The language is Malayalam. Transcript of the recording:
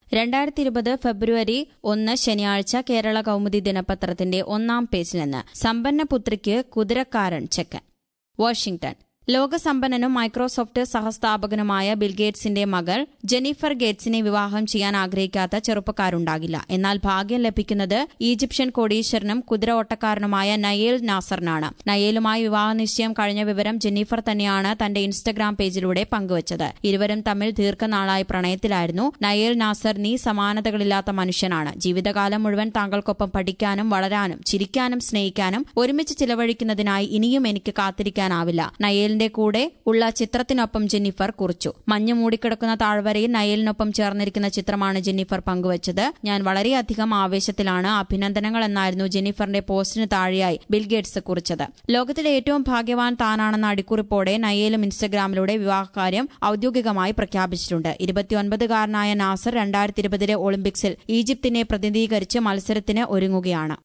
രണ്ടായിരത്തി ഇരുപത് ഫെബ്രുവരി ഒന്ന് ശനിയാഴ്ച കേരള കൗമുദി ദിനപത്രത്തിന്റെ ഒന്നാം പേജിൽ നിന്ന് സമ്പന്നപുത്രിക്ക് കുതിരക്കാരൻ ചെക്കൻ വാഷിംഗ്ടൺ ലോകസമ്പന്നനും മൈക്രോസോഫ്റ്റ് സഹസ്ഥാപകനുമായ ബിൽഗേറ്റ്സിന്റെ മകൾ ജെനിഫർ ഗേറ്റ്സിനെ വിവാഹം ചെയ്യാൻ ആഗ്രഹിക്കാത്ത ചെറുപ്പക്കാരുണ്ടാകില്ല എന്നാൽ ഭാഗ്യം ലഭിക്കുന്നത് ഈജിപ്ഷ്യൻ കോടീശ്വരനും കുതിര ഓട്ടക്കാരനുമായ നയേൽ നാസറിനാണ് നയേലുമായി വിവാഹ നിശ്ചയം കഴിഞ്ഞ വിവരം ജെന്നിഫർ തന്നെയാണ് തന്റെ ഇൻസ്റ്റഗ്രാം പേജിലൂടെ പങ്കുവച്ചത് ഇരുവരും തമ്മിൽ ദീർഘനാളായി പ്രണയത്തിലായിരുന്നു നയേൽ നാസർ നീ സമാനതകളില്ലാത്ത മനുഷ്യനാണ് ജീവിതകാലം മുഴുവൻ താങ്കൾക്കൊപ്പം പഠിക്കാനും വളരാനും ചിരിക്കാനും സ്നേഹിക്കാനും ഒരുമിച്ച് ചിലവഴിക്കുന്നതിനായി ഇനിയും എനിക്ക് കാത്തിരിക്കാനാവില്ല നയേൽ നയലിന്റെ കൂടെ ഉള്ള ചിത്രത്തിനൊപ്പം ജെന്നിഫർ കുറിച്ചു മഞ്ഞ് മൂടിക്കിടക്കുന്ന താഴ്വരയിൽ നയലിനൊപ്പം ചേർന്നിരിക്കുന്ന ചിത്രമാണ് ജെന്നിഫർ പങ്കുവച്ചത് ഞാൻ വളരെയധികം ആവേശത്തിലാണ് അഭിനന്ദനങ്ങൾ എന്നായിരുന്നു ജെന്നിഫറിന്റെ പോസ്റ്റിന് താഴെയായി ബിൽഗേറ്റ്സ് കുറിച്ചത് ലോകത്തിലെ ഏറ്റവും ഭാഗ്യവാൻ താനാണെന്ന അടിക്കുറിപ്പോടെ നയേലും ഇൻസ്റ്റഗ്രാമിലൂടെ വിവാഹകാര്യം ഔദ്യോഗികമായി പ്രഖ്യാപിച്ചിട്ടുണ്ട് ഇരുപത്തിയൊൻപതുകാരനായ നാസർ രണ്ടായിരത്തി ഇരുപതിലെ ഒളിമ്പിക്സിൽ ഈജിപ്തിനെ പ്രതിനിധീകരിച്ച് മത്സരത്തിന് ഒരുങ്ങുകയാണ്